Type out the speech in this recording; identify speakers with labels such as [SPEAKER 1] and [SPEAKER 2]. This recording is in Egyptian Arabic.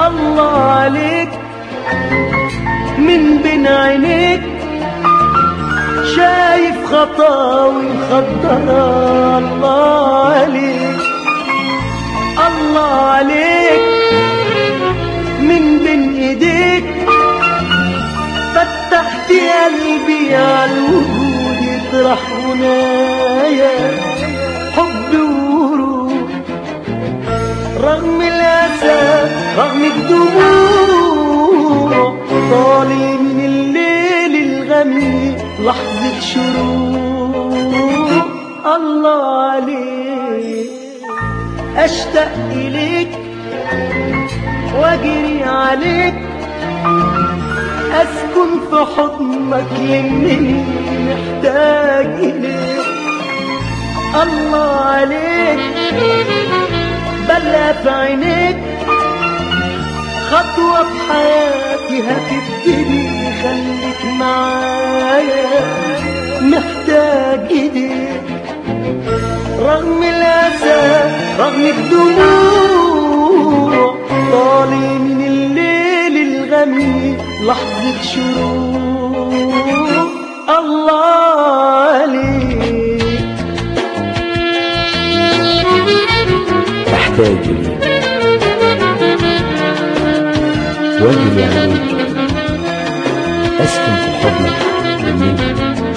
[SPEAKER 1] الله عليك من بين عينيك شايف خطاوي مخضرة الله عليك الله عليك من بين ايديك فتحت قلبي على الوجود يطرح هنايا حب وروح رغم الأسى رغم الدموع طالي من الليل الغميق لحظة شروق الله عليك أشتاق إليك وأجري عليك أسكن في حضنك يمني محتاج إليك الله عليك بلا في عينيك خطوة في حياتي هتبتدي خليك معايا محتاج ايديك رغم الأسى رغم الدموع طالي من الليل الغميق لحظة شروق الله عليك
[SPEAKER 2] احتاج إليك واجري عليك اسكن في حضنك مني